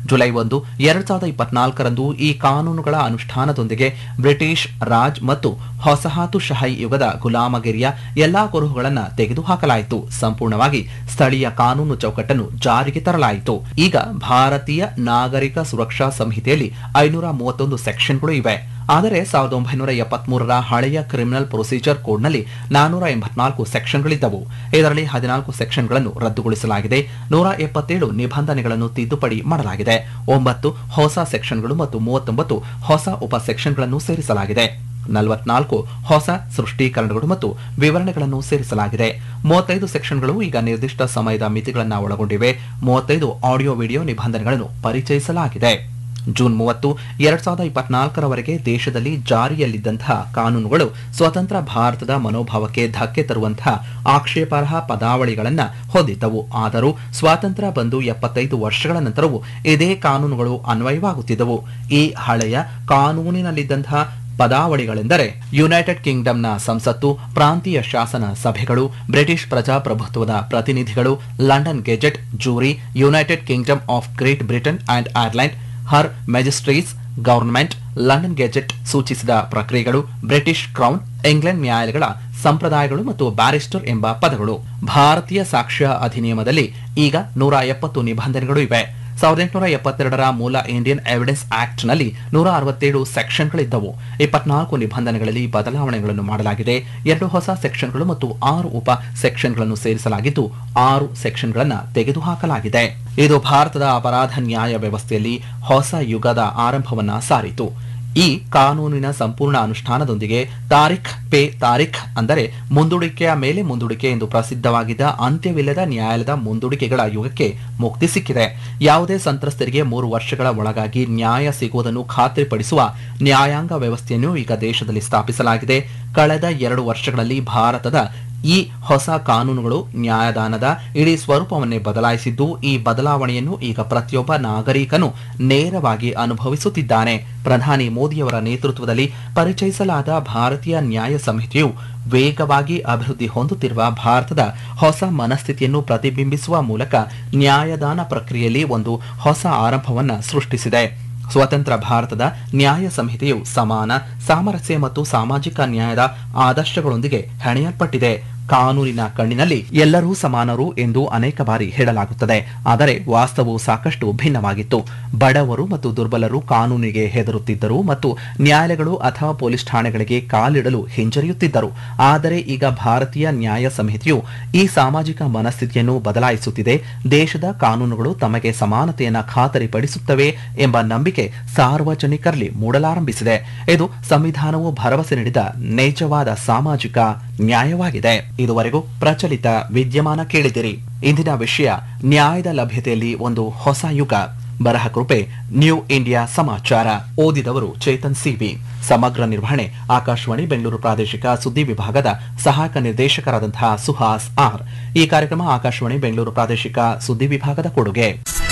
July ಒಂದು ಎರಡ್ ಸಾವಿರದ ಇಪ್ಪತ್ನಾಲ್ಕರಂದು ಈ ಕಾನೂನುಗಳ ಅನುಷ್ಠಾನದೊಂದಿಗೆ ಬ್ರಿಟಿಷ್ ರಾಜ್ ಮತ್ತು ಹೊಸಹಾತುಶಾಹಿ ಯುಗದ ಗುಲಾಮಗಿರಿಯ ಎಲ್ಲಾ ಕುರುಹುಗಳನ್ನು ತೆಗೆದುಹಾಕಲಾಯಿತು ಸಂಪೂರ್ಣವಾಗಿ ಸ್ಥಳೀಯ ಕಾನೂನು ಚೌಕಟ್ಟನ್ನು ಜಾರಿಗೆ ತರಲಾಯಿತು ಈಗ ಭಾರತೀಯ ನಾಗರಿಕ ಸುರಕ್ಷಾ ಸಂಹಿತೆಯಲ್ಲಿ ಐನೂರ ಮೂವತ್ತೊಂದು ಸೆಕ್ಷನ್ಗಳು ಇವೆ ಆದರೆ ಸಾವಿರದ ಒಂಬೈನೂರ ಎಪ್ಪತ್ಮೂರರ ಹಳೆಯ ಕ್ರಿಮಿನಲ್ ಪ್ರೊಸೀಜರ್ ಕೋಡ್ನಲ್ಲಿ ನಾನೂರ ಎಂಬತ್ನಾಲ್ಕು ಸೆಕ್ಷನ್ಗಳಿದ್ದವು ಇದರಲ್ಲಿ ಹದಿನಾಲ್ಕು ಸೆಕ್ಷನ್ಗಳನ್ನು ರದ್ದುಗೊಳಿಸಲಾಗಿದೆ ನೂರ ಎಪ್ಪತ್ತೇಳು ನಿಬಂಧನೆಗಳನ್ನು ತಿದ್ದುಪಡಿ ಮಾಡಲಾಗಿದೆ ಒಂಬತ್ತು ಹೊಸ ಸೆಕ್ಷನ್ಗಳು ಮತ್ತು ಮೂವತ್ತೊಂಬತ್ತು ಹೊಸ ಉಪ ಸೆಕ್ಷನ್ಗಳನ್ನು ಸೇರಿಸಲಾಗಿದೆ ನಲವತ್ನಾಲ್ಕು ಹೊಸ ಸೃಷ್ಟೀಕರಣಗಳು ಮತ್ತು ವಿವರಣೆಗಳನ್ನು ಸೇರಿಸಲಾಗಿದೆ ಮೂವತ್ತೈದು ಸೆಕ್ಷನ್ಗಳು ಈಗ ನಿರ್ದಿಷ್ಟ ಸಮಯದ ಮಿತಿಗಳನ್ನು ಒಳಗೊಂಡಿವೆ ಮೂವತ್ತೈದು ಆಡಿಯೋ ವಿಡಿಯೋ ನಿಬಂಧನೆಗಳನ್ನು ಪರಿಚಯಿಸಲಾಗಿದೆ ಜೂನ್ ಮೂವತ್ತು ಎರಡ್ ಸಾವಿರದ ಇಪ್ಪತ್ನಾಲ್ಕರವರೆಗೆ ದೇಶದಲ್ಲಿ ಜಾರಿಯಲ್ಲಿದ್ದಂತಹ ಕಾನೂನುಗಳು ಸ್ವತಂತ್ರ ಭಾರತದ ಮನೋಭಾವಕ್ಕೆ ಧಕ್ಕೆ ತರುವಂತಹ ಆಕ್ಷೇಪಾರ್ಹ ಪದಾವಳಿಗಳನ್ನು ಹೊಂದಿದ್ದವು ಆದರೂ ಸ್ವಾತಂತ್ರ್ಯ ಬಂದು ಎಪ್ಪತ್ತೈದು ವರ್ಷಗಳ ನಂತರವೂ ಇದೇ ಕಾನೂನುಗಳು ಅನ್ವಯವಾಗುತ್ತಿದ್ದವು ಈ ಹಳೆಯ ಕಾನೂನಿನಲ್ಲಿದ್ದಂತಹ ಪದಾವಳಿಗಳೆಂದರೆ ಯುನೈಟೆಡ್ ಕಿಂಗ್ಡಮ್ನ ಸಂಸತ್ತು ಪ್ರಾಂತೀಯ ಶಾಸನ ಸಭೆಗಳು ಬ್ರಿಟಿಷ್ ಪ್ರಜಾಪ್ರಭುತ್ವದ ಪ್ರತಿನಿಧಿಗಳು London gazette jury United Kingdom of Great Britain and Ireland her Majesty's government London gazette ಸೂಚಿಸಿದ ಪ್ರಕ್ರಿಯೆಗಳು ಬ್ರಿಟಿಷ್ ಕ್ರೌನ್ ಇಂಗ್ಲೆಂಡ್ ನ್ಯಾಯಾಲಯಗಳ ಸಂಪ್ರದಾಯಗಳು ಮತ್ತು ಬ್ಯಾರಿಸ್ಟರ್ ಎಂಬ ಪದಗಳು ಭಾರತೀಯ ಸಾಕ್ಷ್ಯ ಅಧಿನಿಯಮದಲ್ಲಿ ಈಗ ನೂರ ಎಪ್ಪತ್ತು ನಿಬಂಧನೆಗಳು ಇವೆ ಸಾವಿರದ ಎಂಟುನೂರ ಎಪ್ಪತ್ತೆರಡರ ಮೂಲ ಇಂಡಿಯನ್ ಎವಿಡೆನ್ಸ್ ಆಕ್ಟ್ನಲ್ಲಿ ನೂರ ಅರವತ್ತೇಳು ಸೆಕ್ಷನ್ಗಳಿದ್ದವು ಇಪ್ಪತ್ನಾಲ್ಕು ನಿಬಂಧನೆಗಳಲ್ಲಿ ಬದಲಾವಣೆಗಳನ್ನು ಮಾಡಲಾಗಿದೆ ಎರಡು ಹೊಸ ಸೆಕ್ಷನ್ಗಳು ಮತ್ತು ಆರು ಉಪ ಸೆಕ್ಷನ್ಗಳನ್ನು ಸೇರಿಸಲಾಗಿದ್ದು ಆರು ಸೆಕ್ಷನ್ಗಳನ್ನು ತೆಗೆದುಹಾಕಲಾಗಿದೆ ಇದು ಭಾರತದ ಅಪರಾಧ ನ್ಯಾಯ ವ್ಯವಸ್ಥೆಯಲ್ಲಿ ಹೊಸ ಯುಗದ ಆರಂಭವನ್ನ ಸಾರಿತು ಈ ಕಾನೂನಿನ ಸಂಪೂರ್ಣ ಅನುಷ್ಠಾನದೊಂದಿಗೆ ತಾರಿಖ್ ಪೇ ತಾರಿಖ್ ಅಂದರೆ ಮುಂದೂಡಿಕೆಯ ಮೇಲೆ ಮುಂದೂಡಿಕೆ ಎಂದು ಪ್ರಸಿದ್ಧವಾಗಿದ್ದ ಅಂತ್ಯವಿಲ್ಲದ ನ್ಯಾಯಾಲಯದ ಮುಂದೂಡಿಕೆಗಳ ಯುಗಕ್ಕೆ ಮುಕ್ತಿ ಸಿಕ್ಕಿದೆ ಯಾವುದೇ ಸಂತ್ರಸ್ತರಿಗೆ ಮೂರು ವರ್ಷಗಳ ಒಳಗಾಗಿ ನ್ಯಾಯ ಸಿಗುವುದನ್ನು ಖಾತ್ರಿಪಡಿಸುವ ನ್ಯಾಯಾಂಗ ವ್ಯವಸ್ಥೆಯನ್ನು ಈಗ ದೇಶದಲ್ಲಿ ಸ್ಥಾಪಿಸಲಾಗಿದೆ ಕಳೆದ ಎರಡು ವರ್ಷಗಳಲ್ಲಿ ಭಾರತದ ಈ ಹೊಸ ಕಾನೂನುಗಳು ನ್ಯಾಯದಾನದ ಇಡೀ ಸ್ವರೂಪವನ್ನೇ ಬದಲಾಯಿಸಿದ್ದು ಈ ಬದಲಾವಣೆಯನ್ನು ಈಗ ಪ್ರತಿಯೊಬ್ಬ ನಾಗರಿಕನು ನೇರವಾಗಿ ಅನುಭವಿಸುತ್ತಿದ್ದಾನೆ ಪ್ರಧಾನಿ ಮೋದಿಯವರ ನೇತೃತ್ವದಲ್ಲಿ ಪರಿಚಯಿಸಲಾದ ಭಾರತೀಯ ನ್ಯಾಯ ಸಂಹಿತೆಯು ವೇಗವಾಗಿ ಅಭಿವೃದ್ಧಿ ಹೊಂದುತ್ತಿರುವ ಭಾರತದ ಹೊಸ ಮನಸ್ಥಿತಿಯನ್ನು ಪ್ರತಿಬಿಂಬಿಸುವ ಮೂಲಕ ನ್ಯಾಯದಾನ ಪ್ರಕ್ರಿಯೆಯಲ್ಲಿ ಒಂದು ಹೊಸ ಆರಂಭವನ್ನ ಸೃಷ್ಟಿಸಿದೆ ಸ್ವತಂತ್ರ ಭಾರತದ ನ್ಯಾಯ ಸಂಹಿತೆಯು ಸಮಾನ ಸಾಮರಸ್ಯ ಮತ್ತು ಸಾಮಾಜಿಕ ನ್ಯಾಯದ ಆದರ್ಶಗಳೊಂದಿಗೆ ಹೆಣೆಯಲ್ಪಟ್ಟಿದೆ ಕಾನೂನಿನ ಕಣ್ಣಿನಲ್ಲಿ ಎಲ್ಲರೂ ಸಮಾನರು ಎಂದು ಅನೇಕ ಬಾರಿ ಹೇಳಲಾಗುತ್ತದೆ ಆದರೆ ವಾಸ್ತವವು ಸಾಕಷ್ಟು ಭಿನ್ನವಾಗಿತ್ತು ಬಡವರು ಮತ್ತು ದುರ್ಬಲರು ಕಾನೂನಿಗೆ ಹೆದರುತ್ತಿದ್ದರು ಮತ್ತು ನ್ಯಾಯಾಲಯಗಳು ಅಥವಾ ಪೊಲೀಸ್ ಠಾಣೆಗಳಿಗೆ ಕಾಲಿಡಲು ಹಿಂಜರಿಯುತ್ತಿದ್ದರು ಆದರೆ ಈಗ ಭಾರತೀಯ ನ್ಯಾಯ ಸಂಹಿತೆಯು ಈ ಸಾಮಾಜಿಕ ಮನಸ್ಥಿತಿಯನ್ನು ಬದಲಾಯಿಸುತ್ತಿದೆ ದೇಶದ ಕಾನೂನುಗಳು ತಮಗೆ ಸಮಾನತೆಯನ್ನು ಖಾತರಿಪಡಿಸುತ್ತವೆ ಎಂಬ ನಂಬಿಕೆ ಸಾರ್ವಜನಿಕರಲ್ಲಿ ಮೂಡಲಾರಂಭಿಸಿದೆ ಇದು ಸಂವಿಧಾನವು ಭರವಸೆ ನೀಡಿದ ನೈಜವಾದ ಸಾಮಾಜಿಕ ನ್ಯಾಯವಾಗಿದೆ ಇದುವರೆಗೂ ಪ್ರಚಲಿತ ವಿದ್ಯಮಾನ ಕೇಳಿದಿರಿ ಇಂದಿನ ವಿಷಯ ನ್ಯಾಯದ ಲಭ್ಯತೆಯಲ್ಲಿ ಒಂದು ಹೊಸ ಯುಗ ಬರಹ ಕೃಪೆ ನ್ಯೂ ಇಂಡಿಯಾ ಸಮಾಚಾರ ಓದಿದವರು ಚೇತನ್ ಸಿವಿ ಸಮಗ್ರ ನಿರ್ವಹಣೆ ಆಕಾಶವಾಣಿ ಬೆಂಗಳೂರು ಪ್ರಾದೇಶಿಕ ಸುದ್ದಿ ವಿಭಾಗದ ಸಹಾಯಕ ನಿರ್ದೇಶಕರಾದಂತಹ ಸುಹಾಸ್ ಆರ್ ಈ ಕಾರ್ಯಕ್ರಮ ಆಕಾಶವಾಣಿ ಬೆಂಗಳೂರು ಪ್ರಾದೇಶಿಕ ಸುದ್ದಿ ವಿಭಾಗದ ಕೊಡುಗೆ